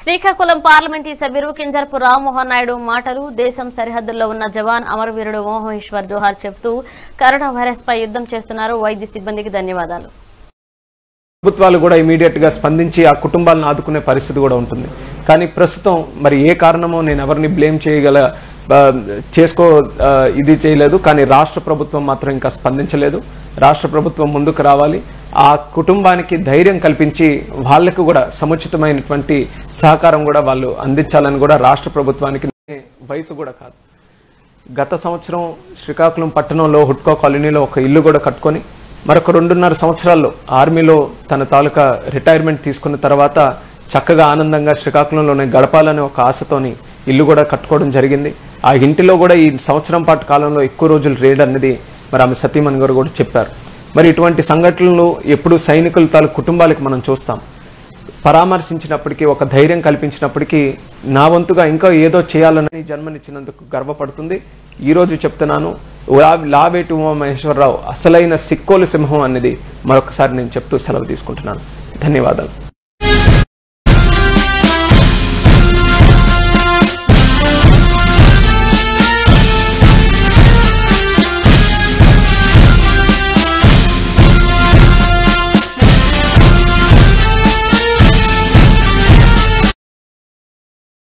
శ్రీకాకుళం పార్లమెంటీ సభ్యులు కింజరపు రామ్మోహన్ నాయుడు మాటలు దేశం సరిహద్దుల్లో ఉన్న జవాన్ అమరవీరుడు మోహేశ్వర్ జోహార్ చెబుతూ కరోనా వైరస్ పై యుద్ధం చేస్తున్నారు వైద్య సిబ్బందికి ధన్యవాదాలు ప్రభుత్వాలు కూడా ఇమీడియట్ గా స్పందించి ఆ కుటుంబాలను ఆదుకునే పరిస్థితి కూడా ఉంటుంది కానీ ప్రస్తుతం మరి ఏ కారణమో నేను ఎవరిని బ్లేమ్ చేయగల ఆ, చేసుకో ఆ, ఇది చేయలేదు కానీ రాష్ట్ర ప్రభుత్వం మాత్రం ఇంకా స్పందించలేదు రాష్ట్ర ప్రభుత్వం ముందుకు రావాలి ఆ కుటుంబానికి ధైర్యం కల్పించి వాళ్ళకు కూడా సముచితమైనటువంటి సహకారం కూడా వాళ్ళు అందించాలని కూడా రాష్ట్ర ప్రభుత్వానికి వయసు కూడా కాదు గత సంవత్సరం శ్రీకాకుళం పట్టణంలో హుడ్కో కాలనీలో ఒక ఇల్లు కూడా కట్టుకొని మరొక రెండున్నర సంవత్సరాల్లో ఆర్మీలో తన తాలూకా రిటైర్మెంట్ తీసుకున్న తర్వాత చక్కగా ఆనందంగా శ్రీకాకుళంలోనే గడపాలనే ఒక ఆశతోని ఇల్లు కూడా కట్టుకోవడం జరిగింది ఆ ఇంటిలో కూడా ఈ సంవత్సరం పాటు కాలంలో ఎక్కువ రోజులు రేడ్ అనేది మరి ఆమె సతీమణి గారు కూడా చెప్పారు మరి ఇటువంటి సంఘటనలు ఎప్పుడు సైనికుల తాలూకు కుటుంబాలకు మనం చూస్తాం పరామర్శించినప్పటికీ ఒక ధైర్యం కల్పించినప్పటికీ నా వంతుగా ఇంకా ఏదో చేయాలని జన్మనిచ్చినందుకు గర్వపడుతుంది ఈ రోజు చెప్తున్నాను లా- లావేటి ఉమామహేశ్వరరావు అసలైన సిక్కోలు సింహం అనేది మరొకసారి నేను చెప్తూ సెలవు తీసుకుంటున్నాను ధన్యవాదాలు